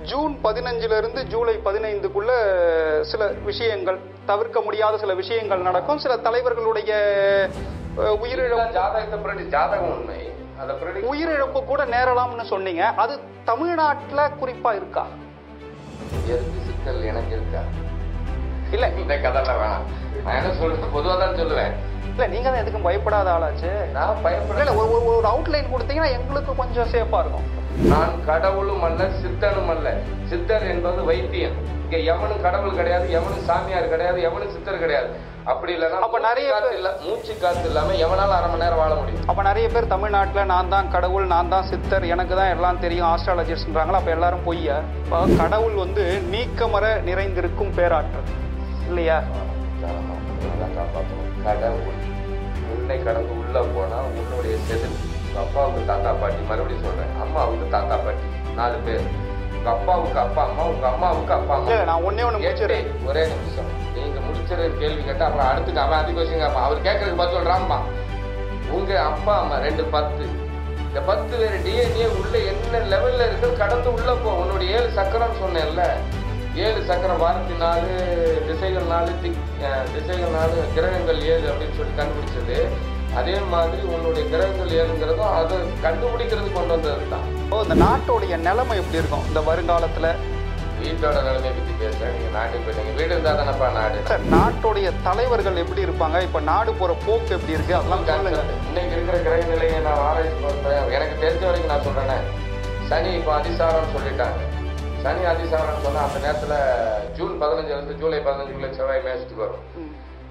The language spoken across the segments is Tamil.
ஜூன் பதினஞ்சுல இருந்து ஜூலை பதினைந்துக்குள்ள சில விஷயங்கள் தவிர்க்க முடியாத சில விஷயங்கள் நடக்கும் சில தலைவர்களுடைய அஹ், உயிரிழப்பு இதெல்லாம் ஜாதகத்தை பிரடி ஜாதகம் உண்மை அதை பிரடி உயிரிழப்பு கூட நேரலாம்னு சொன்னீங்க அது தமிழ்நாட்டுல குறிப்பா இருக்கா எதுக்கு சிக்கல் எனக்கு இருக்கா இல்ல இந்த கதைலாம் வேணாம் நான் என்ன சொல்றேன் பொதுவா தான் சொல்லுவேன் இல்ல நீங்க தான் எதுக்கும் பயப்படாத ஆளாச்சு நான் இல்ல பயப்படல இல்ல, ஒரு ஒரு- ஒரு அவுட்லைன் கொடுத்தீங்கன்னா எங்களுக்கு கொஞ்சம் சேஃபா இருக்கும் நான் கடவுளும் அல்ல சித்தனும் அல்ல சித்தர் என்பது வைத்தியன் இங்க எவனும் கடவுள் கிடையாது எவனும் சாமியார் கிடையாது எவனும் சித்தர் கிடையாது அப்படி இல்லைன்னா அப்ப நிறைய மூச்சு காத்து இல்ல மூச்சு காத்து இல்லாம எவனால அரை மணி நேரம் வாழ முடியும் அப்ப நிறைய பேர் தமிழ்நாட்டுல நான் தான் கடவுள் நான் தான் சித்தர் எனக்கு தான் எல்லாம் தெரியும் ஆஸ்ட்ராலஜிஸ்ட்ன்றாங்களா அப்ப எல்லாரும் பொய்யா இப்போ கடவுள் வந்து நீக்கமர நிறைந்திருக்கும் பேராற்றல் இல்லையா தாராளமா. அதான் காப்பாத்தணும். கடவுள் உன்னை கடந்து உள்ள போனா உன்னுடைய செதில் உங்க அப்பாவுக்கு தாத்தா பாட்டி மறுபடியும் சொல்றேன் அம்மாவுக்கு தாத்தா பாட்டி நாலு பேர் உங்க அப்பாவுக்கு அப்பா அம்மா உங்க அம்மாவுக்கு அப்பா இல்ல அம்மா நான் ஒண்ணே ஒண்ணு முடிச்சிடுறேன் ஏய், ஒரே நிமிஷம் நீங்க முடிச்சிரு கேள்வி கேட்டா அப்புறம் அடுத்துக்கு அவன் அதிக கொஸ்டின் கேட்பான் அவர் கேட்கறதுக்கு பதில் சொல்றாம்மா உங்க அப்பா அம்மா ரெண்டு பத்து இந்த பத்து பேர் டிஎன்ஏ உள்ள என்ன லெவல்ல இருக்கு கடந்து உள்ள போ உன்னுடைய ஏழு சக்கரம் சொன்னேன்ல ஏழு சக்கரம் வாரத்தி நாலு திசைகள் நாலு திக் அஹ், திசைகள் நாலு கிரகங்கள் ஏழு அப்படின்னு சொல்லி கண்டுபிடிச்சது அதே மாதிரி உன்னுடைய கிரகங்கள் ஏழுங்கிறதும் அதை கண்டுபிடிக்கிறது கொண்டு வந்தது தான் இப்போ இந்த நாட்டோடைய நிலைமை எப்படி இருக்கும் இந்த வருங்காலத்துல வீட்டோட நிலைமையை பத்தி பேசுறேன் நீங்க நாட்டுக்கு போயிட்டீங்க வீடு இருந்தா தானப்பா நாடு சார் நாட்டோடைய தலைவர்கள் எப்படி இருப்பாங்க இப்ப நாடு போற போக்கு எப்படி இருக்கு அதெல்லாம் சொல்லுங்க இன்னைக்கு இருக்கிற கிரக நிலையை நான் ஆராய்ச்சி பண்றேன் எனக்கு தெரிஞ்ச வரைக்கும் நான் சொல்றேனே சனி இப்போ அதிசாரம் சொல்லிட்டாங்க சனி அதிசாரம் சொன்னா அந்த நேரத்துல ஜூன் பதினஞ்சுல இருந்து ஜூலை பதினஞ்சுக்குள்ள செவ்வாய் மேசத்துக்கு வரும் ம்.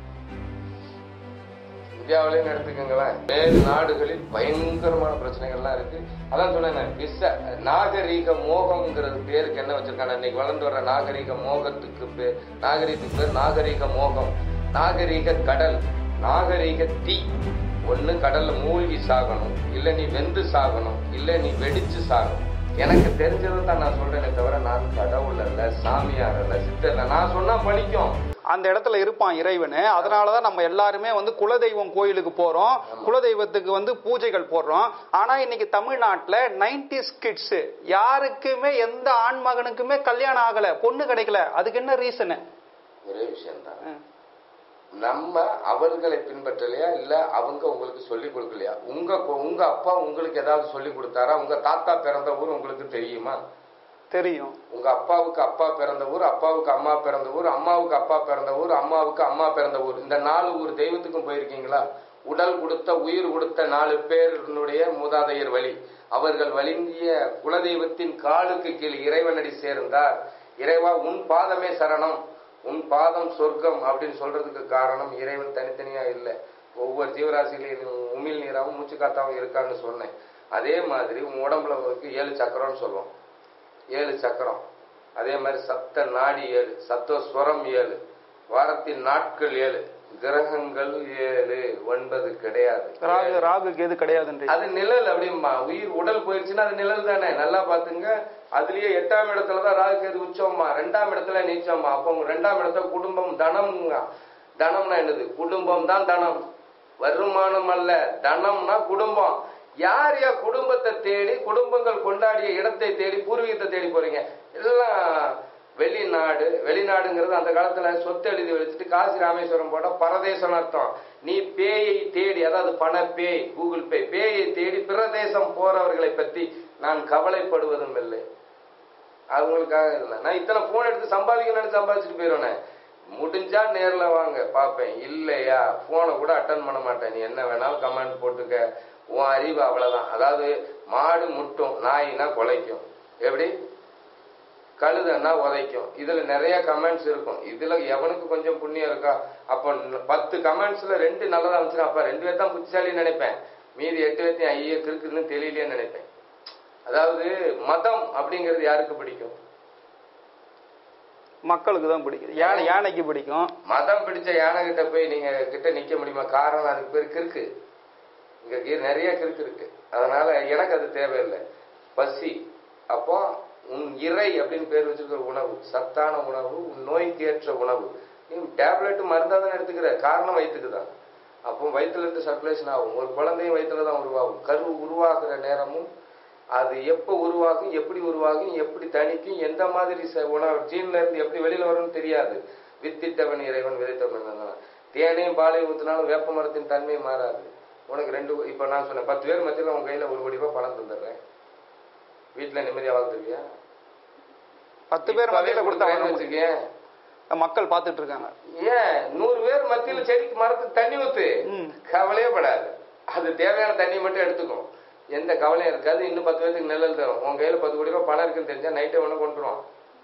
இந்தியாவிலேயும் எடுத்துக்கோங்களேன் வேறு நாடுகளில் பயங்கரமான பிரச்சனைகள்லாம் இருக்கு அதான் சொன்னேன் விச நாகரீக மோகம்ங்கிறது பேருக்கு என்ன வச்சிருக்காங்க இன்னைக்கு வளர்ந்து வர்ற நாகரீக மோகத்துக்கு பேர் நாகரீகத்துக்கு பேர் நாகரீக மோகம் நாகரீக கடல் நாகரீக தீ ஒண்ணு கடல்ல மூழ்கி சாகணும் இல்ல நீ வெந்து சாகணும் இல்ல நீ வெடிச்சு சாகணும் எனக்கு தெரிஞ்சதை தான் நான் சொல்றேனே தவிர நான் கடவுள் அல்ல சாமியார் அல்ல சித்தர் இல்ல நான் சொன்னா பலிக்கும் அந்த இடத்துல இருப்பான் இறைவனு அதனாலதான் நம்ம எல்லாருமே வந்து குலதெய்வம் கோயிலுக்கு போறோம் குலதெய்வத்துக்கு வந்து பூஜைகள் போடுறோம் ஆனா இன்னைக்கு தமிழ்நாட்டுல 90s கிட்ஸ் யாருக்குமே எந்த ஆண் மகனுக்குமே கல்யாணம் ஆகல பொண்ணு கிடைக்கல அதுக்கு என்ன ரீசனு ஒரே விஷயம்தான் நம்ம அவர்களை பின்பற்றலையா இல்ல அவங்க உங்களுக்கு சொல்லி கொடுக்கலையா உங்க உங்க அப்பா உங்களுக்கு ஏதாவது சொல்லி கொடுத்தாரா உங்க தாத்தா பிறந்த ஊர் உங்களுக்கு தெரியுமா தெரியும் உங்க அப்பாவுக்கு அப்பா பிறந்த ஊர் அப்பாவுக்கு அம்மா பிறந்த ஊர் அம்மாவுக்கு அப்பா பிறந்த ஊர் அம்மாவுக்கு அம்மா பிறந்த ஊர் இந்த நாலு ஊர் தெய்வத்துக்கும் போயிருக்கீங்களா உடல் கொடுத்த உயிர் கொடுத்த நாலு பேருடைய மூதாதையர் வழி அவர்கள் வழங்கிய குலதெய்வத்தின் காலுக்கு கீழ் இறைவனடி சேர்ந்தார் இறைவா உன் பாதமே சரணம் உன் பாதம் சொர்க்கம் அப்படின்னு சொல்றதுக்கு காரணம் இறைவன் தனித்தனியா இல்லை ஒவ்வொரு ஜீவராசிகளையும் உமிழ் நீராவும் மூச்சு காத்தாவும் இருக்கான்னு சொன்னேன் அதே மாதிரி உன் உடம்புல வந்து ஏழு சக்கரம்னு சொல்லுவோம் ஏழு சக்கரம் அதே மாதிரி சப்த நாடி ஏழு சத்தஸ்வரம் ஏழு வாரத்தின் நாட்கள் ஏழு கிரகங்கள் ஏழு ஒன்பது கிடையாது ராகு ராகுக்கு எது கிடையாதுன்றீங்க அது நிழல் அப்படிம்பா உயிர் உடல் போயிருச்சுன்னா அது நிழல் தானே நல்லா பாத்துங்க அதுலயே எட்டாம் இடத்துல தான் ராகு கேது உச்சம்மா ரெண்டாம் இடத்துல நீச்சம்மா அப்போ உங்க ரெண்டாம் இடத்துல குடும்பம் தனம் தனம்னா என்னது குடும்பம் தான் தனம் வருமானம் அல்ல தனம்னா குடும்பம் யார் யார் குடும்பத்தை தேடி குடும்பங்கள் கொண்டாடிய இடத்தை தேடி பூர்வீகத்தை தேடி போறீங்க எல்லாம் வெளிநாடு வெளிநாடுங்கிறது அந்த காலத்துல சொத்து எழுதி வச்சுட்டு காசி ராமேஸ்வரம் போட்டா பரதேசம் அர்த்தம் நீ பேயை தேடி அதாவது பண பேய் கூகுள் பே பேயை தேடி பிரதேசம் போறவர்களை பத்தி நான் கவலைப்படுவதும் இல்லை அவங்களுக்காக இல்லை நான் இத்தனை போன் எடுத்து சம்பாதிக்கணும்னு சம்பாதிச்சுட்டு போயிடுவேன் முடிஞ்சா நேர்ல வாங்க பார்ப்பேன் இல்லையா போனை கூட அட்டன் பண்ண மாட்டேன் நீ என்ன வேணாலும் கமெண்ட் போட்டுக்க உன் அறிவு அவ்வளவுதான் அதாவது மாடு முட்டும் நாயினா குலைக்கும் எப்படி கழுதன்னா உதைக்கும் இதுல நிறைய கமெண்ட்ஸ் இருக்கும் இதுல எவனுக்கு கொஞ்சம் புண்ணியம் இருக்கா அப்போ பத்து கமெண்ட்ஸ்ல ரெண்டு நல்லதா இருந்துச்சுன்னா அப்ப ரெண்டு பேர் தான் புத்திசாலின்னு நினைப்பேன் மீதி எட்டு பேர்த்தையும் ஐயோ இருக்குன்னு தெரியலையேன்னு நினைப்பேன் அதாவது மதம் அப்படிங்கிறது யாருக்கு பிடிக்கும் மக்களுக்கு தான் பிடிக்குது யானை யானைக்கு பிடிக்கும் மதம் பிடிச்ச யானை கிட்ட போய் நீங்க கிட்ட நிக்க முடியுமா காரணம் அதுக்கு பேர் கிறுக்கு இங்க கீ- நிறைய கிறுக்கு இருக்கு அதனால எனக்கு அது தேவையில்லை பசி அப்போ உன் இறை அப்படின்னு பேர் வச்சிருக்கிற உணவு சத்தான உணவு உன் நோய்க்கு ஏற்ற உணவு நீ டேப்லெட் மருந்தா தான் எடுத்துக்கிற காரணம் வயிற்றுக்கு தான் அப்போ வயிற்றுல இருந்து சர்க்குலேஷன் ஆகும் ஒரு குழந்தையும் வயிற்றுல தான் உருவாகும் கரு உருவாகிற நேரமும் அது எப்போ உருவாகும் எப்படி உருவாகும் எப்படி தணிக்கும் எந்த மாதிரி ச- உணவு ஜீன்ல இருந்து எப்படி வெளியில வரும்னு தெரியாது வித்திட்டவன் இறைவன் விதைத்தவன் தான். தேனையும் பாலையும் ஊத்தினாலும் வேப்ப மரத்தின் தன்மை மாறாது உனக்கு ரெண்டு இப்ப நான் சொன்னேன் பத்து பேர் மத்தியில உன் கையில ஒரு கோடி ரூபாய் பணம் தந்துடுறேன் வீட்டுல நிம்மதியா வாழ்ந்துருவியா பத்து பேர் இப்பவே மத்தியில கொடுத்தா வாழ கொடுக்குறேன்னு முடியும். வச்சுக்கேன் மக்கள் பார்த்துட்டு இருக்காங்க ஏன் நூறு பேர் மத்தியில செடிக்கு மரத்துக்கு தண்ணி ஊத்து ம். கவலையே படாது அது தேவையான தண்ணி மட்டும் எடுத்துக்கும் எந்த கவலையும் இருக்காது இன்னும் பத்து பேருக்கு நிழல் தரும் உன் கையில பத்து கோடி ரூபாய் பணம் இருக்குன்னு தெரிஞ்சா நைட்டே ஒண்ணு கொண்டுருவான்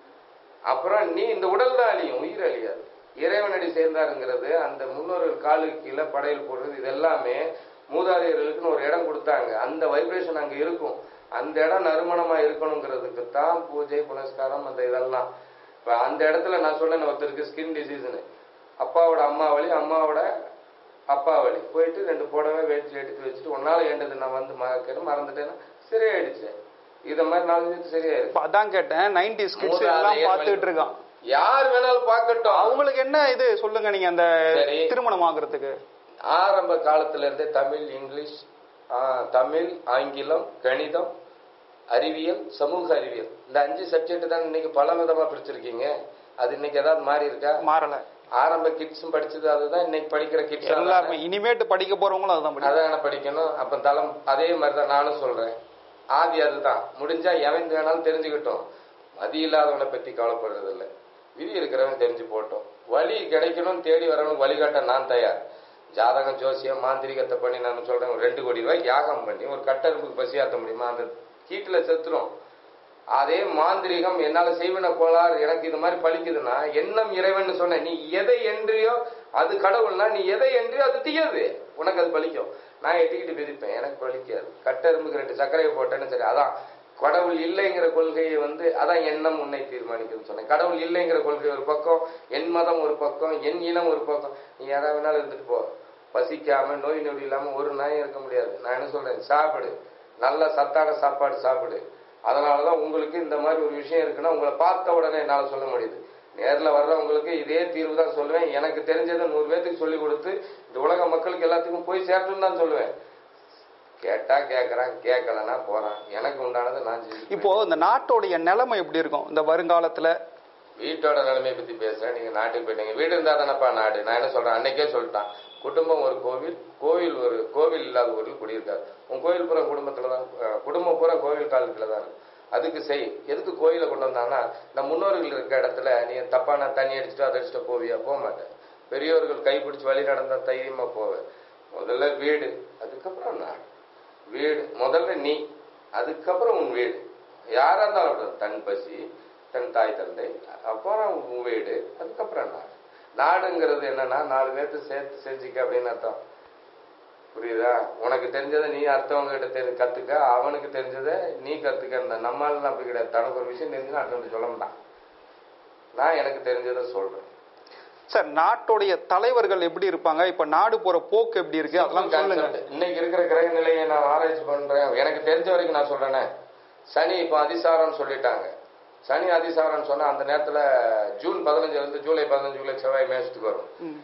அப்புறம் நீ இந்த உடல் தான் அழியும் உயிர் அழியாது இறைவனடி சேர்ந்தாருங்கிறது அந்த முன்னோர்கள் காலுக்கு கீழே படையல் போடுறது இது எல்லாமே மூதாதையர்களுக்குன்னு ஒரு இடம் கொடுத்தாங்க அந்த வைப்ரேஷன் அங்க இருக்கும் அந்த இடம் நறுமணமா இருக்கணுங்கிறதுக்கு தான் பூஜை புனஸ்காரம் அந்த இதெல்லாம் இப்ப அந்த இடத்துல நான் சொன்னேன் ஒருத்தருக்கு ஸ்கின் டிசீஸ்னு அப்பாவோட அம்மா வழி அம்மாவோட அப்பா வழி போயிட்டு ரெண்டு புடவை வேட்டி எடுத்து வச்சுட்டு ஒன்னால ஏண்டது நான் வந்து மறக்கிறேன் மறந்துட்டேன்னா சரியாயிடுச்சு இத மாதிரி நாலு பேருக்கு சரியாயிருக்கு இப்ப அதான் கேட்டேன் நைன்டிஸ் கிட்ஸ் மூதாதையர் எல்லாம் வழி. பார்த்துட்டு இருக்கான் யார் வேணாலும் பார்க்கட்டும் அவங்களுக்கு என்ன இது சொல்லுங்க நீங்க அந்த சரி. திருமணம் ஆகுறதுக்கு ஆரம்ப காலத்துல இருந்தே தமிழ் இங்கிலீஷ் ஆ, தமிழ் ஆங்கிலம் கணிதம் அறிவியல் சமூக அறிவியல் இந்த அஞ்சு சப்ஜெக்ட் தான் இன்னைக்கு பல விதமா பிரிச்சிருக்கீங்க அது இன்னைக்கு ஏதாவது மாறி இருக்கா மாறல ஆரம்ப கிட்ஸும் படிச்சது அதுதான் இன்னைக்கு படிக்கிற கிட்ஸ் எல்லாருமே இனிமேட்டு படிக்க போறவங்களும் அதுதான் படிக்கும் அதான படிக்கணும் அப்ப தளம் அதே மாதிரிதான் நானும் சொல்றேன் ஆதி அதுதான் முடிஞ்சா எவன் வேணாலும் தெரிஞ்சுக்கிட்டோம் மதி இல்லாதவனை பத்தி கவலைப்படுறது இல்ல விதி இருக்கிறவன் தெரிஞ்சு போட்டோம் வழி கிடைக்கணும்னு தேடி வரவனுக்கு வழிகாட்ட நான் தயார் ஜாதகம் ஜோசியம் மாந்திரிகத்தை பண்ணி நான் சொல்றேன் ஒரு ரெண்டு கோடி ரூபாய் யாகம் பண்ணி ஒரு கட்டெரும்புக்கு பசியாத்த முடியுமா அந்த கீட்டுல செத்துரும் அதே மாந்திரிகம் என்னால செய்வன கோளாறு எனக்கு இது மாதிரி பலிக்குதுன்னா எண்ணம் இறைவன் சொன்ன நீ எதை என்றியோ அது கடவுள்னா நீ எதை என்றியோ அது தீயது உனக்கு அது பலிக்கும் நான் எட்டிக்கிட்டு பிரிப்பேன் எனக்கு பலிக்காது கட்டெரும்புக்கு ரெண்டு சர்க்கரையை போட்டேன்னு சரி அதான் கடவுள் இல்லைங்கிற கொள்கையை வந்து அதான் எண்ணம் உன்னை தீர்மானிக்குதுன்னு சொன்னேன் கடவுள் இல்லைங்கிற கொள்கை ஒரு பக்கம் என் மதம் ஒரு பக்கம் என் இனம் ஒரு பக்கம் நீ யாரா வேணாலும் இருந்துட்டு போ பசிக்காம நோய் நொடி இல்லாம ஒரு நாயும் இருக்க முடியாது நான் என்ன சொல்றேன் சாப்பிடு நல்ல சத்தான சாப்பாடு சாப்பிடு அதனாலதான் உங்களுக்கு இந்த மாதிரி ஒரு விஷயம் இருக்குன்னா உங்களை பார்த்த உடனே என்னால சொல்ல முடியுது நேர்ல வர்றவங்களுக்கு இதே தீர்வு தான் சொல்லுவேன் எனக்கு தெரிஞ்சதை நூறு பேத்துக்கு சொல்லி கொடுத்து இந்த உலக மக்களுக்கு எல்லாத்துக்கும் போய் சேர்த்துன்னு தான் சொல்லுவேன் கேட்டா கேட்கறான் கேட்கலன்னா போறான் எனக்கு உண்டானதை நான் செஞ்சு இப்போ இந்த நாட்டோடைய நிலைமை எப்படி இருக்கும் இந்த வருங்காலத்துல வீட்டோட நிலைமையை பத்தி பேசுறேன் நீங்க நாட்டுக்கு போயிட்டீங்க வீடு இருந்தா தானப்பா நாடு நான் என்ன சொல்றேன் அன்னைக்கே சொல்லிட்டான் குடும்பம் ஒரு கோவில் கோவில் ஒரு கோவில் இல்லாத ஊரில் குடியிருக்காது உன் கோவில் பூரா குடும்பத்துல தான் அஹ், குடும்பம் பூரா கோவில் காலத்துல தான் இருக்கும் அதுக்கு செய் எதுக்கு கோயிலை கொண்டு வந்தாங்கன்னா இந்த முன்னோர்கள் இருக்க இடத்துல நீ தப்பான தண்ணி அடிச்சுட்டு அதை அடிச்சுட்டு போவியா போக மாட்டேன் பெரியவர்கள் கைப்பிடிச்சு வழி நடந்தா தைரியமா போவேன் முதல்ல வீடு அதுக்கப்புறம் நாடு வீடு முதல்ல நீ அதுக்கப்புறம் உன் வீடு யாரா இருந்தாலும் அப்படிதான். தன் பசி தன் தாய் தந்தை அப்புறம் உன் வீடு அதுக்கப்புறம் நாடு நாடுங்கிறது என்னன்னா நாலு பேர்த்து சேர்த்து செஞ்சுக்க அப்படின்னு அர்த்தம் புரியுதா உனக்கு தெரிஞ்சதை நீ அடுத்தவங்க கிட்ட தெரி கத்துக்க அவனுக்கு தெரிஞ்சதை நீ கத்துக்க நம்மளால அப்படி கிடையாது தனக்கு ஒரு விஷயம் தெரிஞ்சுன்னா அடுத்தவங்க சொல்ல மாட்டான் நான் எனக்கு தெரிஞ்சதை சொல்றேன் சார் நாட்டுடைய தலைவர்கள் எப்படி இருப்பாங்க இப்ப நாடு போற போக்கு எப்படி இருக்கு அதெல்லாம் சொல்லுங்க Concept. இன்னைக்கு இருக்கிற கிரக நிலையை நான் ஆராய்ச்சி பண்றேன் எனக்கு தெரிஞ்ச வரைக்கும் நான் சொல்றேனே சனி இப்ப அதிசாரம் சொல்லிட்டாங்க சனி அதிசாரம் சொன்னா அந்த நேரத்துல ஜூன் பதினஞ்சுல இருந்து ஜூலை பதினஞ்சு ஜூலை செவ்வாய் மேசத்துக்கு வரும் ம்.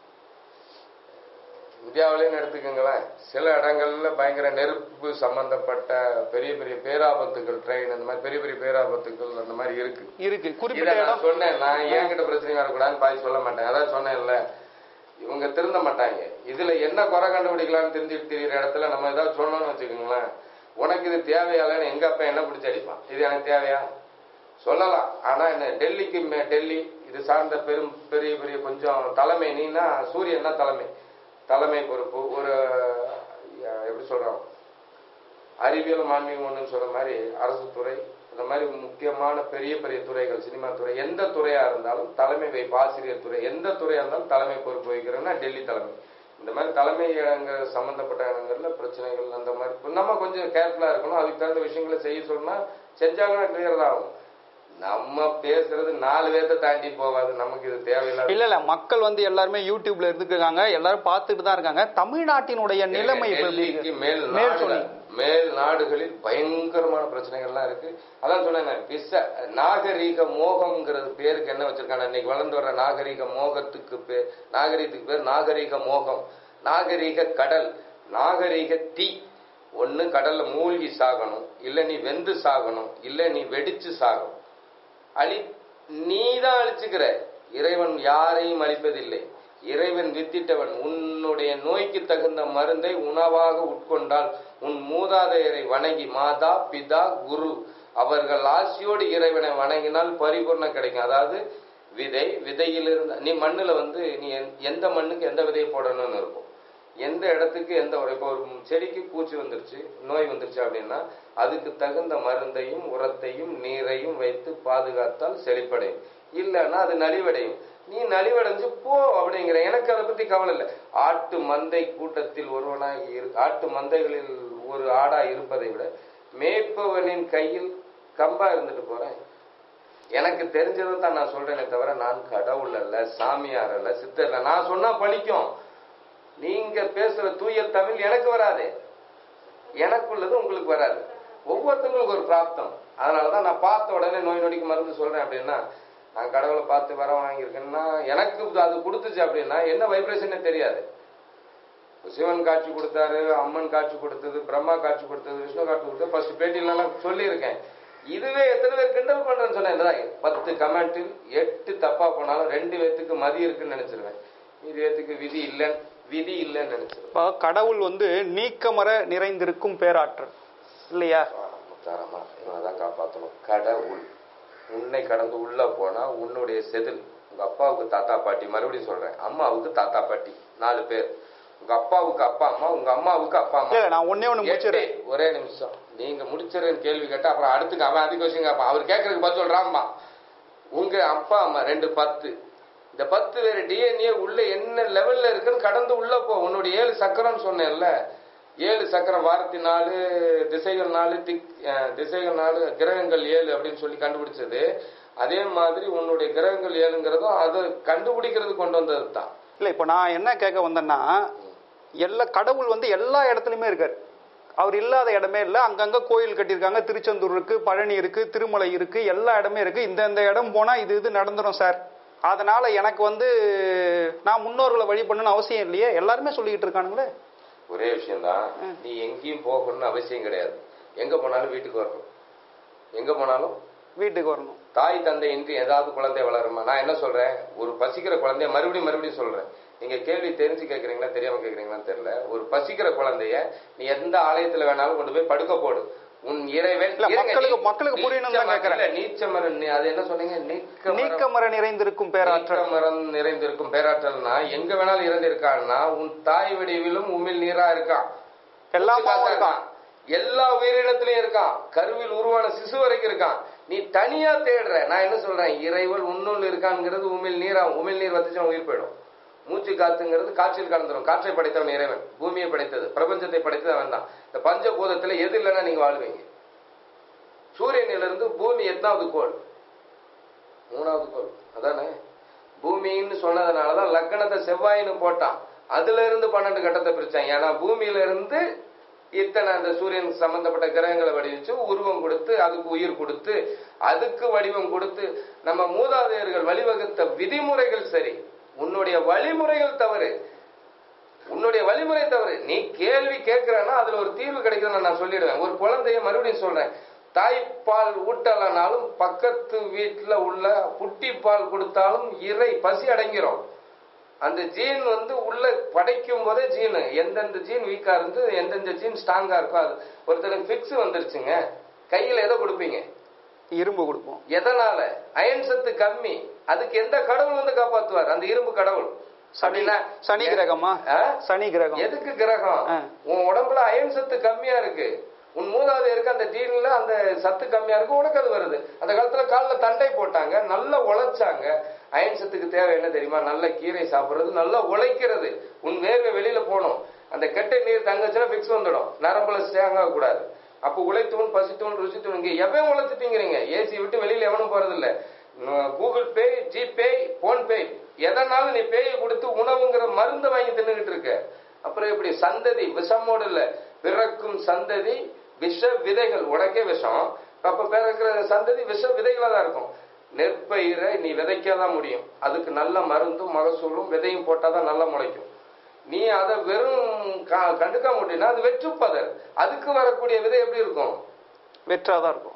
இந்தியாவிலேயும் எடுத்துக்கோங்களேன் சில இடங்கள்ல பயங்கர நெருப்பு சம்பந்தப்பட்ட பெரிய பெரிய பேராபத்துகள் ட்ரெயின் அந்த மாதிரி பெரிய பெரிய பேராபத்துகள் அந்த மாதிரி இருக்கு இருக்கு இதை குறிப்பிட்ட நான் இடம் சொன்னேன் நான் என்கிட்ட பிரச்சனை வரக்கூடாதுன்னு பாதி சொல்ல மாட்டேன் அதான் சொன்னேன்ல இவங்க திருந்த மாட்டாங்க இதுல என்ன குறை கண்டுபிடிக்கலாம்னு தெரிஞ்சுட்டு தெரியுற இடத்துல நம்ம ஏதாவது சொன்னோம்னு வச்சுக்கோங்களேன் உனக்கு இது தேவையாலன்னு எங்க அப்பா என்ன பிடிச்சி அடிப்பான் இது எனக்கு தேவையா சொல்லலாம் ஆனா என்ன டெல்லிக்கு மே- டெல்லி இது சார்ந்த பெரும் பெரிய பெரிய கொஞ்சம் தலைமை நீனா சூரியன் தான் தலைமை தலைமை பொறுப்பு ஒரு அஹ், எப்படி சொல்றோம் அறிவியல் ஆன்மீகம் ஒண்ணுன்னு சொல்ற மாதிரி அரசு துறை இந்த மாதிரி முக்கியமான பெரிய பெரிய துறைகள் சினிமா துறை எந்த துறையா இருந்தாலும் தலைமை வைப்பு ஆசிரியர் துறை எந்த துறையா இருந்தாலும் தலைமை பொறுப்பு வகிக்கிறோம்னா டெல்லி தலைமை இந்த மாதிரி தலைமை இடங்கள் சம்பந்தப்பட்ட இடங்கள்ல பிரச்சனைகள் அந்த மாதிரி இப்ப நம்ம கொஞ்சம் கேர்ஃபுல்லா இருக்கணும் அதுக்கு தகுந்த விஷயங்களை செய்ய சொன்னா செஞ்சாங்கன்னா கிளியர் தான் ஆகும் நம்ம பேசுறது நாலு பேர்த்த தாண்டி போகாது நமக்கு இது தேவையில்லாத இல்ல இல்ல மக்கள் வந்து எல்லாருமே யூடியூப்ல இருந்துருக்காங்க எல்லாரும் பார்த்துட்டு தான் இருக்காங்க தமிழ்நாட்டினுடைய நிலைமை இப்ப எப்படி டெல்லிக்கு இருக்கு? மேல் மேல் நாடுகள் சொன்னீங்க. மேல் நாடுகளில் பயங்கரமான பிரச்சனைகள்லாம் இருக்கு அதான் சொன்னேன் விச நாகரீக மோகம்ங்கிறது பேருக்கு என்ன வச்சிருக்காங்க இன்னைக்கு வளர்ந்து வர்ற நாகரீக மோகத்துக்கு பேர் நாகரீகத்துக்கு பேர் நாகரீக மோகம் நாகரீக கடல் நாகரீக தீ ஒண்ணு கடல்ல மூழ்கி சாகணும் இல்ல நீ வெந்து சாகணும் இல்ல நீ வெடிச்சு சாகணும் அழி நீதான் அழிச்சுக்கிற இறைவன் யாரையும் அழிப்பதில்லை இறைவன் வித்திட்டவன் உன்னுடைய நோய்க்கு தகுந்த மருந்தை உணவாக உட்கொண்டால் உன் மூதாதையரை வணங்கி மாதா பிதா குரு அவர்கள் ஆசியோடு இறைவனை வணங்கினால் பரிபூர்ணம் கிடைக்கும் அதாவது விதை விதையிலிருந்து நீ மண்ணுல வந்து நீ எந்த- எந்த மண்ணுக்கு எந்த விதையை போடணும்னு இருக்கும் எந்த இடத்துக்கு எந்த ஒரு இப்போ ஒரு செடிக்கு பூச்சி வந்துருச்சு நோய் வந்துருச்சு அப்படின்னா அதுக்கு தகுந்த மருந்தையும் உரத்தையும் நீரையும் வைத்து பாதுகாத்தால் செழிப்படையும் இல்லைன்னா அது நலிவடையும் நீ நலிவடைஞ்சு போ அப்படிங்கிற எனக்கு அதை பத்தி கவலை இல்லை ஆட்டு மந்தை கூட்டத்தில் ஒருவனாய் இரு ஆட்டு மந்தைகளில் ஒரு ஆடா இருப்பதை விட மேய்ப்பவனின் கையில் கம்பா இருந்துட்டு போறேன் எனக்கு தெரிஞ்சதை தான் நான் சொல்றேனே தவிர நான் கடவுள் அல்ல சாமியார் அல்ல சித்தர் அல்ல நான் சொன்னா பழிக்கும் நீங்க பேசுற தூய தமிழ் எனக்கு வராது எனக்குள்ளது உங்களுக்கு வராது ஒவ்வொருத்தவங்களுக்கு ஒரு பிராப்தம் அதனாலதான் நான் பார்த்த உடனே நோய் நொடிக்கு மருந்து சொல்றேன் அப்படின்னா நான் கடவுளை பார்த்து வர வாங்கியிருக்கேன்னா எனக்கு அது கொடுத்துச்சு அப்படின்னா என்ன வைப்ரேஷனே தெரியாது சிவன் காட்சி கொடுத்தாரு அம்மன் காட்சி கொடுத்தது பிரம்மா காட்சி கொடுத்தது விஷ்ணு காட்சி கொடுத்தது ஃபர்ஸ்ட் பேட்டிலாம் சொல்லியிருக்கேன் இதுவே எத்தனை பேர் கிண்டல் பண்றேன்னு சொன்னேன் பத்து கமெண்டில் எட்டு தப்பா போனாலும் ரெண்டு பேத்துக்கு மதி இருக்குன்னு நினைச்சிருவேன் இது பேத்துக்கு விதி இல்லைன்னு விதி இல்லைன்னு நினைச்சிருவேன் இப்போ கடவுள் வந்து நீக்கமர நிறைந்திருக்கும் பேராற்றல் இல்லையா முத்தாரமா இவனதான் காப்பாற்றணும் கடவுள் உன்னை கடந்து உள்ள போனா உன்னுடைய செதில் உங்க அப்பாவுக்கு தாத்தா பாட்டி மறுபடியும் சொல்றேன் அம்மாவுக்கு தாத்தா பாட்டி நாலு பேர் உங்க அப்பாவுக்கு அப்பா அம்மா உங்க அம்மாவுக்கு அப்பா அம்மா இல்ல நான் ஒன்னே ஒண்ணு முடிச்சிடுறேன் எட்டு. ஒரே நிமிஷம் நீங்க முடிச்சிருன்னு கேள்வி கேட்டா அப்புறம் அடுத்துக்கு அவன் அதிக விஷயம் கேட்பான் அவர் கேட்கறதுக்கு பதில் சொல்றாம்மா உங்க அப்பா அம்மா ரெண்டு பத்து இந்த பத்து பேர் டிஎன்ஏ உள்ள என்ன லெவல்ல இருக்குன்னு கடந்து உள்ள போ உன்னுடைய ஏழு சக்கரம்னு சொன்னேன்ல ஏழு சக்கரம் வாரத்தி நாலு திசைகள் நாலு திக் அஹ், திசைகள் நாலு கிரகங்கள் ஏழு அப்படின்னு சொல்லி கண்டுபிடிச்சது அதே மாதிரி உன்னுடைய கிரகங்கள் ஏழுங்கிறதும் அதை கண்டுபிடிக்கிறது கொண்டு வந்தது தான் இல்ல இப்போ நான் என்ன கேட்க வந்தேன்னா எல்லா கடவுள் வந்து எல்லா இடத்துலயுமே இருக்காரு அவர் இல்லாத இடமே இல்லை அங்கங்க கோயில் கட்டியிருக்காங்க திருச்செந்தூர் இருக்கு பழனி இருக்கு திருமலை இருக்கு எல்லா இடமே இருக்கு இந்த இந்த இடம் போனா இது இது நடந்துரும் சார் அதனால எனக்கு வந்து நான் முன்னோர்களை வழிபடணும்னு அவசியம் இல்லையே எல்லாருமே சொல்லிக்கிட்டு இருக்கானுங்களே ஒரே விஷயம்தான் நீ எங்கேயும் போகணும்னு அவசியம் கிடையாது எங்க போனாலும் வீட்டுக்கு வரணும் எங்க போனாலும் வீட்டுக்கு வரணும் தாய் தந்தை இன்றி ஏதாவது குழந்தை வளருமா நான் என்ன சொல்றேன் ஒரு பசிக்கிற குழந்தைய மறுபடியும் மறுபடியும் சொல்றேன் நீங்க கேள்வி தெரிஞ்சு கேக்குறீங்களா தெரியாம கேக்குறீங்களான்னு தெரியல ஒரு பசிக்கிற குழந்தைய நீ எந்த ஆலயத்துல வேணாலும் கொண்டு போய் படுக்க போடு உன் இறைவன் இல்ல, இருங்க, மக்களுக்கு- நீ- மக்களுக்கு புரியணும்னு தான் நீச்சமரம் கேக்குறேன். இல்ல, நீச்சமரம் நீ- அது என்ன சொன்னீங்க நீக்க நீக்கமர நிறைந்திருக்கும் பேராற்றல் மரம் நிறைந்திருக்கும் பேராற்றல்னா எங்க வேணாலும் இறந்திருக்கான்னா உன் தாய் வடிவிலும் உமிழ் நீரா இருக்கான் எல்லாமாவும் இருக்கான் எல்லா உயிரினத்திலயும் இருக்கான் கருவில் உருவான சிசு வரைக்கும் இருக்கான் நீ தனியா தேடுற நான் என்ன சொல்றேன் இறைவன் உன்னுள் இருக்கான்ங்கிறது உமிழ் நீரா உமிழ் நீர் வந்துச்சுன்னா உயிர் போயிடும் மூச்சு காத்துங்கிறது காற்றில் கலந்துரும் காற்றை படைத்தவன் இறைவன் பூமியை படைத்தது பிரபஞ்சத்தை படைத்தது அவன் தான் இந்த பஞ்சபூதத்துல எது இல்லைன்னா நீங்க வாழ்வீங்க சூரியனிலிருந்து பூமி எத்தனாவது கோள் மூணாவது கோள் அதானே பூமின்னு சொன்னதுனாலதான் லக்னத்தை செவ்வாயின்னு போட்டான் அதுல இருந்து பன்னெண்டு கட்டத்தை பிரிச்சான் ஏன்னா பூமியில இருந்து இத்தனை அந்த சூரியன் சம்பந்தப்பட்ட கிரகங்களை வடிவச்சு உருவம் கொடுத்து அதுக்கு உயிர் கொடுத்து அதுக்கு வடிவம் கொடுத்து நம்ம மூதாதையர்கள் வழிவகுத்த விதிமுறைகள் சரி உன்னுடைய வழிமுறைகள் தவறு உன்னுடைய வழிமுறை தவறு நீ கேள்வி கேட்கிறன்னா அதுல ஒரு தீர்வு கிடைக்குதுன்னு நான் சொல்லிடுவேன் ஒரு குழந்தைய மறுபடியும் சொல்றேன் தாய்ப்பால் ஊட்டலனாலும் பக்கத்து வீட்டுல உள்ள புட்டி பால் கொடுத்தாலும் இறை பசி அடங்கிரும் அந்த ஜீன் வந்து உள்ள படைக்கும் போதே ஜீன் எந்தெந்த ஜீன் வீக்கா இருந்து எந்தெந்த ஜீன் ஸ்ட்ராங்கா இருக்கோ அது ஒருத்தருக்கு ஃபிக்ஸ் வந்துருச்சுங்க கையில எதை கொடுப்பீங்க இரும்பு கொடுப்போம் எதனால அயன் சத்து கம்மி அதுக்கு எந்த கடவுள் வந்து காப்பாத்துவார் அந்த இரும்பு கடவுள் சனி அப்படின்னா சனி கிரகமா ஆ? சனி கிரகம் எதுக்கு கிரகம் ஆ. உன் உடம்புல அயன் சத்து கம்மியா இருக்கு உன் மூதாதையருக்கு அந்த ஜீன்ல அந்த சத்து கம்மியா இருக்கு உனக்கு அது வருது அந்த காலத்துல கால்ல தண்டை போட்டாங்க நல்லா உழைச்சாங்க அயன் சத்துக்கு தேவை என்ன தெரியுமா நல்ல கீரை சாப்பிடுறது நல்லா உழைக்கிறது உன் வேர்வை வெளியில போகணும் அந்த கெட்ட நீர் தங்கச்சுன்னா பிக்ஸ் வந்துடும் நரம்புல ஸ்ட்ராங் ஆக கூடாது அப்போ உழைத்தவன் பசித்தவன் ருசித்தவன் இங்க எவன் உழைச்சிட்டீங்கிறீங்க ஏசி விட்டு வெளியில எவனும் போறது இல்ல Google Pay GPay PhonePe எதனாலும் நீ பேயை கொடுத்து உணவுங்கிற மருந்து வாங்கி தின்னுகிட்டு இருக்க அப்புறம் எப்படி சந்ததி விஷமோடு இல்ல பிறக்கும் சந்ததி விஷ விதைகள் உனக்கே விஷம் அப்ப பிறக்கிற சந்ததி விஷ விதைகளா தான் இருக்கும் நெற்பயிரை நீ விதைக்க தான் முடியும் அதுக்கு நல்ல மருந்தும் மகசூலும் விதையும் போட்டாதான் நல்லா முளைக்கும் நீ அதை வெறும் க- கண்டுக்க முடியும்னா அது வெற்றுப்பதர் அதுக்கு வரக்கூடிய விதை எப்படி இருக்கும் வெற்றாதான் இருக்கும்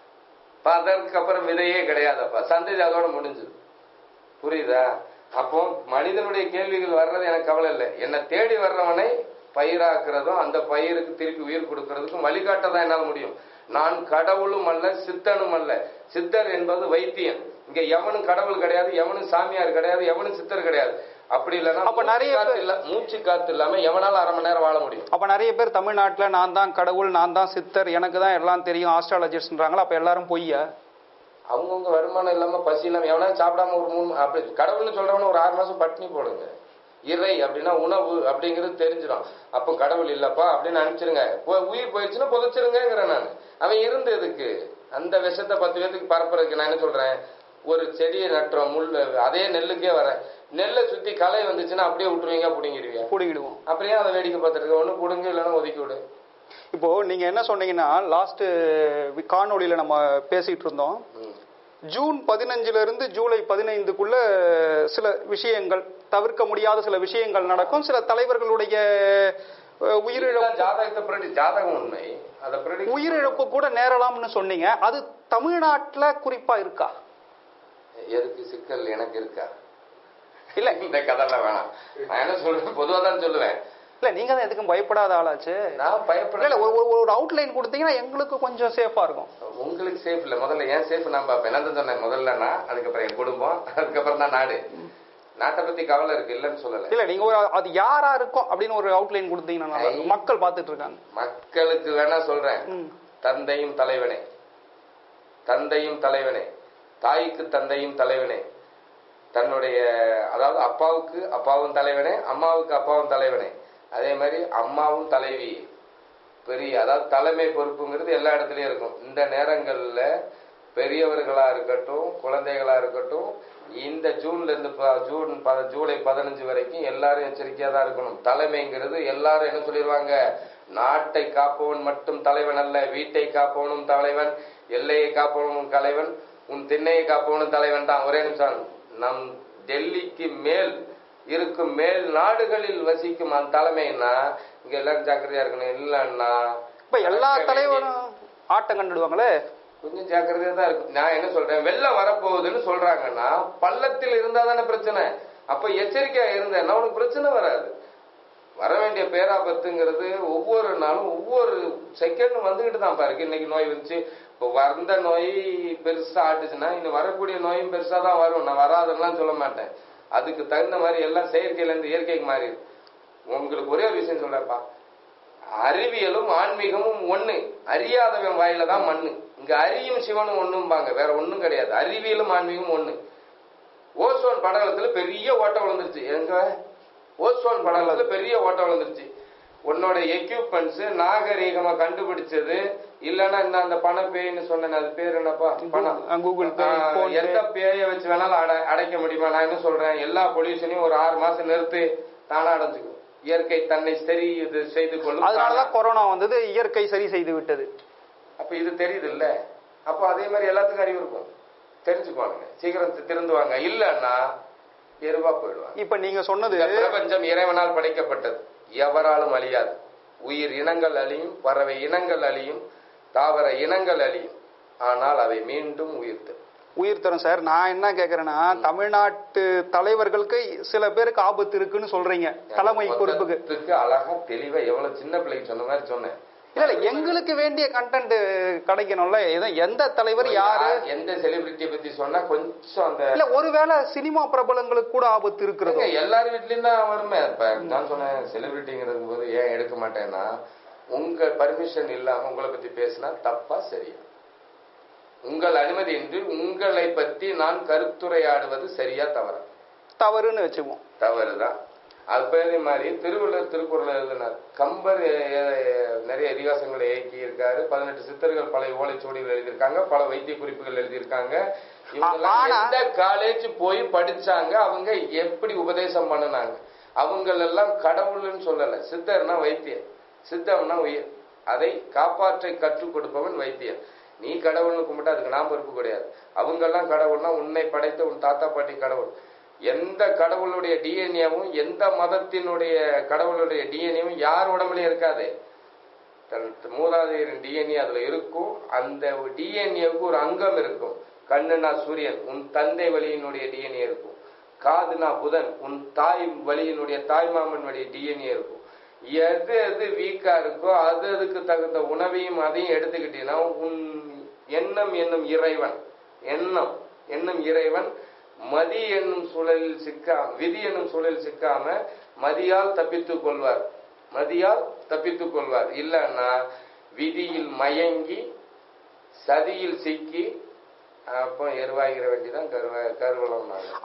அதற்கு அப்புறம் விதையே கிடையாதப்பா சந்ததி அதோட முடிஞ்சது புரியுதா அப்போ மனிதனுடைய கேள்விகள் வர்றது எனக்கு கவலை இல்லை என்னை தேடி வர்றவனை பயிராக்குறதும் அந்த பயிருக்கு திருப்பி உயிர் கொடுக்கறதுக்கும் வழிகாட்டதான் என்னால் முடியும் நான் கடவுளும் அல்ல சித்தனும் அல்ல சித்தர் என்பது வைத்தியன் இங்க எவனும் கடவுள் கிடையாது எவனும் சாமியார் கிடையாது எவனும் சித்தர் கிடையாது அப்படி இல்லைன்னா அப்ப நிறைய மூச்சு காத்து இல்ல மூச்சு காத்து இல்லாம எவனால அரை மணி நேரம் வாழ முடியும் அப்ப நிறைய பேர் தமிழ்நாட்டுல நான் தான் கடவுள் நான் தான் சித்தர் எனக்கு தான் எல்லாம் தெரியும் ஆஸ்ட்ராலஜிஸ்ட்ன்றாங்களா அப்ப எல்லாரும் பொய்யா அவங்கவுங்க வருமானம் இல்லாம பசி இல்லாம எவனாலும் சாப்பிடாம ஒரு மூணு அப்படி கடவுள்னு சொல்றவன ஒரு ஆறு மாசம் பட்டினி போடுங்க இறை அப்படின்னா உணவு அப்படிங்கிறது தெரிஞ்சிடும் அப்போ கடவுள் இல்லப்பா அப்படின்னு அனுப்பிச்சிருங்க போ- உயிர் போயிடுச்சுன்னா புதைச்சிருங்கிறேன் நான் அவன் இருந்து எதுக்கு அந்த விஷத்தை பத்து பேத்துக்கு பரப்புறதுக்கு நான் என்ன சொல்றேன் ஒரு செடியை நட்டுறோம் முள் அதே நெல்லுக்கே வரேன் நெல்லை சுத்தி களை வந்துச்சுன்னா அப்படியே விட்டுருவீங்க பிடுங்கிடுவீங்க கூடிக்கிடுவோம் அப்படியே அதை வேடிக்கை பார்த்துட்டு இருக்க ஒண்ணு பிடுங்க இல்லைன்னா ஒதுக்கி விடு இப்போ நீங்க என்ன சொன்னீங்கன்னா லாஸ்ட் காணொளியில நம்ம பேசிட்டு இருந்தோம் ம். ஜூன் பதினஞ்சுல இருந்து ஜூலை பதினைந்துக்குள்ள சில விஷயங்கள் தவிர்க்க முடியாத சில விஷயங்கள் நடக்கும் சில தலைவர்களுடைய அஹ், உயிரிழப்பு இதெல்லாம் ஜாதகத்தை பிரடி ஜாதகம் உண்மை அதை பிரடி உயிரிழப்பு கூட நேரலாம்னு சொன்னீங்க அது தமிழ்நாட்டுல குறிப்பா இருக்கா எதுக்கு சிக்கல் எனக்கு இருக்கா இல்ல இந்த கதைலாம் வேணாம் நான் என்ன சொல்றேன் பொதுவா தான் சொல்லுவேன் இல்ல நீங்க தான் எதுக்கும் பயப்படாத ஆளாச்சு நான் இல்ல இல்ல பயப்படல ஒரு ஒரு- ஒரு அவுட்லைன் கொடுத்தீங்கன்னா எங்களுக்கு கொஞ்சம் சேஃபா இருக்கும் உங்களுக்கு சேஃப் இல்ல முதல்ல ஏன் சேஃப் நான் பார்ப்பேன் என்ன தான் சொன்னேன் முதல்ல நான் அதுக்கப்புறம் என் குடும்பம் அதுக்கப்புறம் தான் நாடு நாட்டை பத்தி கவலை இருக்கு இல்லைன்னு சொல்லல இல்ல நீங்க ஒரு அது யாரா இருக்கும் அப்படின்னு ஒரு அவுட்லைன் கொடுத்தீங்கன்னா நல்லா இருக்கும். மக்கள் பார்த்துட்டு இருக்காங்க மக்களுக்கு வேணா சொல்றேன் ம். தந்தையும் தலைவனே தந்தையும் தலைவனே தாய்க்கு தந்தையும் தலைவனே தன்னுடைய அதாவது அப்பாவுக்கு அப்பாவும் தலைவனே அம்மாவுக்கு அப்பாவும் தலைவனே அதே மாதிரி அம்மாவும் தலைவி பெரிய அதாவது தலைமை பொறுப்புங்கிறது எல்லா இடத்துலயும் இருக்கும் இந்த நேரங்கள்ல பெரியவர்களா இருக்கட்டும் குழந்தைகளா இருக்கட்டும் இந்த ஜூன்ல இருந்து ப- ஜூன் ப- ஜூலை பதினஞ்சு வரைக்கும் எல்லாரும் எச்சரிக்கையா தான் இருக்கணும் தலைமைங்கிறது எல்லாரும் என்ன சொல்லிடுவாங்க நாட்டை காப்பவன் மட்டும் தலைவன் அல்ல வீட்டை காப்பவனும் தலைவன் எல்லையை காப்பவனும் தலைவன் உன் திண்ணையை காப்பவனும் தலைவன் தான் ஒரே நிமிஷம் நம் டெல்லிக்கு மேல் இருக்கும் மேல் நாடுகளில் வசிக்கும் அந்த தலைமைன்னா இங்க எல்லாரும் ஜாக்கிரதையா இருக்கணும் இல்லன்னா இப்ப எல்லா அடக்க வேண்டிய- தலைவரும் ஆட்டம் கண்டுடுவாங்களே கொஞ்சம் ஜாக்கிரதையா தான் இருக்கும் நான் என்ன சொல்றேன் வெள்ளம் வரப்போகுதுன்னு சொல்றாங்கன்னா பள்ளத்தில் இருந்தா தானே பிரச்சனை அப்ப எச்சரிக்கையா இருந்தேன்னா உனக்கு பிரச்சனை வராது வர வேண்டிய பேராபத்துங்கிறது ஒவ்வொரு நாளும் ஒவ்வொரு செகண்டும் வந்துகிட்டு தான் பாருக்கு இன்னைக்கு நோய் வந்துச்சு இப்போ வந்த நோய் பெருசா ஆட்டுச்சுன்னா இன்னும் வரக்கூடிய நோயும் பெருசா தான் வரும் நான் வராதுன்னெலாம் சொல்ல மாட்டேன் அதுக்கு தகுந்த மாதிரி எல்லாம் செயற்கையில இருந்து இயற்கைக்கு மாறிடுது உங்களுக்கு ஒரே ஒரு விஷயம் சொல்றேன்ப்பா அறிவியலும் ஆன்மீகமும் ஒண்ணு அறியாதவன் வாயில தான் மண்ணு இங்க அறியும் சிவனும் ஒண்ணும்பாங்க வேற ஒண்ணும் கிடையாது அறிவியலும் ஆன்மீகமும் ஒண்ணு ஓசோன் படலத்துல பெரிய ஓட்டம் விழுந்துருச்சு எங்க ஓசோன் படலத்துல பெரிய ஓட்டம் விழுந்துருச்சு உன்னோட எக்யூப்மெண்ட்ஸ் நாகரீகமா கண்டுபிடிச்சது இல்லன்னா இந்த அந்த பண பேய்னு சொன்னேன் அது பேர் என்னப்பா பணம் ஆ, Google Pay, ஆ, Phone Pay. எந்த பேயை வச்சு வேணாலும் அடை- அடைக்க முடியுமா நான் என்ன சொல்றேன் எல்லா பொல்யூஷனையும் ஒரு ஆறு மாசம் நிறுத்து தானா அடைஞ்சுக்கும் இயற்கை தன்னை சரி இது செய்து கொள்ளும் அதனாலதான் கொரோனா வந்தது இயற்கை சரி செய்து விட்டது அப்ப இது தெரியுது இல்ல அப்ப அதே மாதிரி எல்லாத்துக்கும் அறிவு இருக்கும் தெரிஞ்சுக்குவாங்க சீக்கிரம் தி- திருந்துவாங்க இல்லன்னா எருவா போயிடுவாங்க இப்ப நீங்க சொன்னது இந்த பிரபஞ்சம் இறைவனால் படைக்கப்பட்டது எவராலும் அழியாது உயிர் இனங்கள் அழியும் பறவை இனங்கள் அழியும் தாவர இனங்கள் அழியும் ஆனால் அவை மீண்டும் உயிர்த்து உயிர் தரும் சார் நான் என்ன கேக்குறேன்னா தமிழ்நாட்டு தலைவர்களுக்கு சில பேருக்கு ஆபத்து இருக்குன்னு சொல்றீங்க தலைமை பொறுப்புக்கு மொத்தத்துக்கு அழகா தெளிவா எவ்வளவு சின்ன பிள்ளைக்கு சொன்ன மாதிரி சொன்னேன் இல்ல இல்ல எங்களுக்கு வேண்டிய கண்டென்ட் கிடைக்கணும்ல எத- எந்த தலைவர் யாரு யார் எந்த செலிபிரிட்டியை பத்தி சொன்னா கொஞ்சம் அந்த இல்ல ஒருவேளை சினிமா பிரபலங்களுக்கு கூட ஆபத்து இருக்கிறதோ ஏங்க, எல்லார் வீட்லயும் தான் வருமே இப்ப நான் சொன்னேன் செலிபிரிட்டிங்கிறது போது ஏன் எடுக்க மாட்டேன்னா உங்க பர்மிஷன் இல்லாம உங்களை பத்தி பேசினா தப்பா சரியா உங்கள் அனுமதியின்றி உங்களை பத்தி நான் கருத்துரையாடுவது சரியா தவறா தவறுன்னு வச்சுக்குவோம் தவறுதான் அது பேரே மாதிரி திருவள்ளுவர் திருக்குறள் எழுதினார் கம்பர் எ- எ- நிறைய இதிகாசங்களை இயக்கி இருக்காரு பதினெட்டு சித்தர்கள் பல ஓலைச்சுவடிகள் எழுதியிருக்காங்க பல வைத்திய குறிப்புகள் எழுதியிருக்காங்க இவங்கெல்லாம் ஆனா- எந்த காலேஜ் போய் படிச்சாங்க அவங்க எப்படி உபதேசம் பண்ணுனாங்க அவங்களெல்லாம் கடவுள்னு சொல்லல சித்தர்னா வைத்தியர் சித்தம்னா உயிர் அதை காப்பாற்றை கற்றுக் கொடுப்பவன் வைத்தியர் நீ கடவுள்னு கும்பிட்டா அதுக்கு நான் பொறுப்பு கிடையாது அவங்கெல்லாம் கடவுள்னா உன்னை படைத்த உன் தாத்தா பாட்டி கடவுள் எந்த கடவுளுடைய டிஎன்ஏவும் எந்த மதத்தினுடைய கடவுளுடைய டிஎன்ஏவும் யார் உடம்புலயும் இருக்காது தன் மூதாதையரின் டிஎன்ஏ அதுல இருக்கும் அந்த டிஎன்ஏவுக்கு ஒரு அங்கம் இருக்கும் கண்ணுனா சூரியன் உன் தந்தை வழியினுடைய டிஎன்ஏ இருக்கும் காதுனா புதன் உன் தாய் வழியினுடைய தாய் மாமன் வழி டிஎன்ஏ இருக்கும் எது எது வீக்கா இருக்கோ அது அதுக்கு தகுந்த உணவையும் அதையும் எடுத்துக்கிட்டீங்கன்னா உன் எண்ணம் என்னும் இறைவன் எண்ணம் என்னும் இறைவன் மதி என்னும் சூழலில் சிக்காம விதி என்னும் சூழலில் சிக்காம மதியால் தப்பித்துக் கொள்வார் மதியால் தப்பித்துக் கொள்வார் இல்லைன்னா விதியில் மயங்கி சதியில் சிக்கி அப்போ எருவாகிற வேண்டிதான் கருவ கருவலம் நாங்கள்